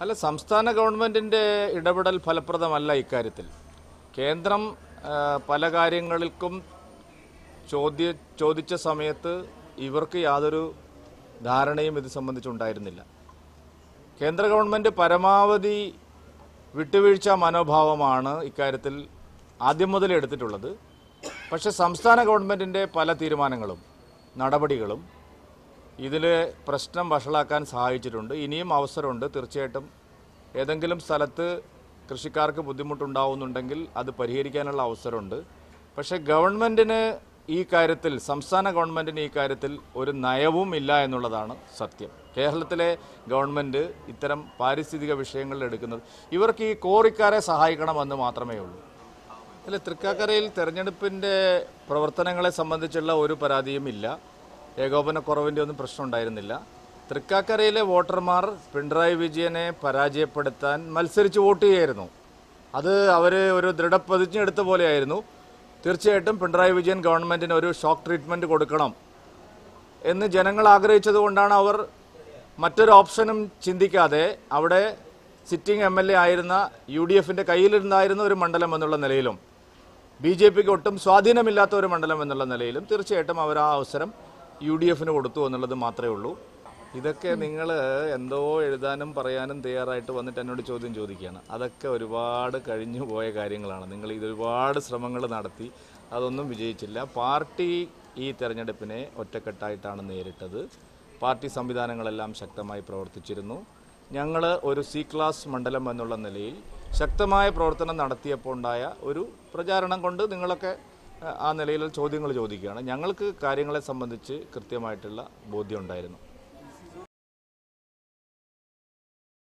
അല്ല സംസ്ഥാന ഗവൺമെൻറ്റിൻ്റെ ഇടപെടൽ ഫലപ്രദമല്ല ഇക്കാര്യത്തിൽ കേന്ദ്രം ആ, പല കാര്യങ്ങൾക്കും ചോദ്യ ചോദിച്ച സമയത്ത് ഇവർക്ക് യാതൊരു ധാരണയും ഇത് സംബന്ധിച്ചുണ്ടായിരുന്നില്ല കേന്ദ്ര ഗവൺമെൻറ് പരമാവധി വിട്ടുവീഴ്ച മനോഭാവമാണ് ഇക്കാര്യത്തിൽ ആദ്യം മുതൽ എടുത്തിട്ടുള്ളത് പക്ഷേ സംസ്ഥാന ഗവൺമെൻറ്റിൻ്റെ പല തീരുമാനങ്ങളും നടപടികളും ഇതിൽ പ്രശ്നം വഷളാക്കാൻ സഹായിച്ചിട്ടുണ്ട് ഇനിയും അവസരമുണ്ട് തീർച്ചയായിട്ടും ഏതെങ്കിലും സ്ഥലത്ത് കൃഷിക്കാർക്ക് ബുദ്ധിമുട്ടുണ്ടാവുന്നുണ്ടെങ്കിൽ അത് പരിഹരിക്കാനുള്ള അവസരമുണ്ട് പക്ഷേ ഗവൺമെൻറ്റിന് ഈ കാര്യത്തിൽ സംസ്ഥാന ഗവൺമെൻറ്റിന് ഈ കാര്യത്തിൽ ഒരു നയവും ഇല്ല എന്നുള്ളതാണ് സത്യം കേരളത്തിലെ ഗവൺമെൻറ് ഇത്തരം പാരിസ്ഥിതിക വിഷയങ്ങളിൽ എടുക്കുന്നത് ഇവർക്ക് ഈ കോറിക്കാരെ സഹായിക്കണമെന്ന് മാത്രമേ ഉള്ളൂ അല്ല തൃക്കാക്കരയിൽ തെരഞ്ഞെടുപ്പിൻ്റെ പ്രവർത്തനങ്ങളെ സംബന്ധിച്ചുള്ള ഒരു പരാതിയും ഇല്ല ഏകോപനക്കുറവിൻ്റെ ഒന്നും പ്രശ്നം ഉണ്ടായിരുന്നില്ല തൃക്കാക്കരയിലെ വോട്ടർമാർ പിണറായി വിജയനെ പരാജയപ്പെടുത്താൻ മത്സരിച്ച് വോട്ട് ചെയ്യായിരുന്നു അത് അവർ ഒരു ദൃഢപ്രതിജ്ഞ എടുത്ത പോലെയായിരുന്നു തീർച്ചയായിട്ടും പിണറായി വിജയൻ ഗവൺമെൻറ്റിന് ഒരു ഷോക്ക് ട്രീറ്റ്മെൻറ്റ് കൊടുക്കണം എന്ന് ജനങ്ങൾ ആഗ്രഹിച്ചത് കൊണ്ടാണ് അവർ മറ്റൊരു ഓപ്ഷനും ചിന്തിക്കാതെ അവിടെ സിറ്റിംഗ് എം എൽ എ ആയിരുന്ന യു ഡി എഫിൻ്റെ കയ്യിലിരുന്നായിരുന്ന ഒരു മണ്ഡലം എന്നുള്ള നിലയിലും ബി ജെ പിക്ക് ഒട്ടും സ്വാധീനമില്ലാത്ത ഒരു മണ്ഡലം എന്നുള്ള നിലയിലും തീർച്ചയായിട്ടും അവർ ആ അവസരം യു ഡി എഫിന് കൊടുത്തു എന്നുള്ളത് മാത്രമേ ഉള്ളൂ ഇതൊക്കെ നിങ്ങൾ എന്തോ എഴുതാനും പറയാനും തയ്യാറായിട്ട് വന്നിട്ട് എന്നോട് ചോദ്യം ചോദിക്കുകയാണ് അതൊക്കെ ഒരുപാട് കഴിഞ്ഞു പോയ കാര്യങ്ങളാണ് നിങ്ങൾ ഇത് ഒരുപാട് ശ്രമങ്ങൾ നടത്തി അതൊന്നും വിജയിച്ചില്ല പാർട്ടി ഈ തെരഞ്ഞെടുപ്പിനെ ഒറ്റക്കെട്ടായിട്ടാണ് നേരിട്ടത് പാർട്ടി സംവിധാനങ്ങളെല്ലാം ശക്തമായി പ്രവർത്തിച്ചിരുന്നു ഞങ്ങൾ ഒരു സി ക്ലാസ് മണ്ഡലം എന്നുള്ള നിലയിൽ ശക്തമായ പ്രവർത്തനം നടത്തിയപ്പോൾ ഉണ്ടായ ഒരു പ്രചാരണം കൊണ്ട് നിങ്ങളൊക്കെ അഹ്, ആ നിലയിൽ ചോദ്യങ്ങൾ ചോദിക്കുകയാണ് ഞങ്ങൾക്ക് കാര്യങ്ങളെ സംബന്ധിച്ച് കൃത്യമായിട്ടുള്ള ബോധ്യം ഉണ്ടായിരുന്നു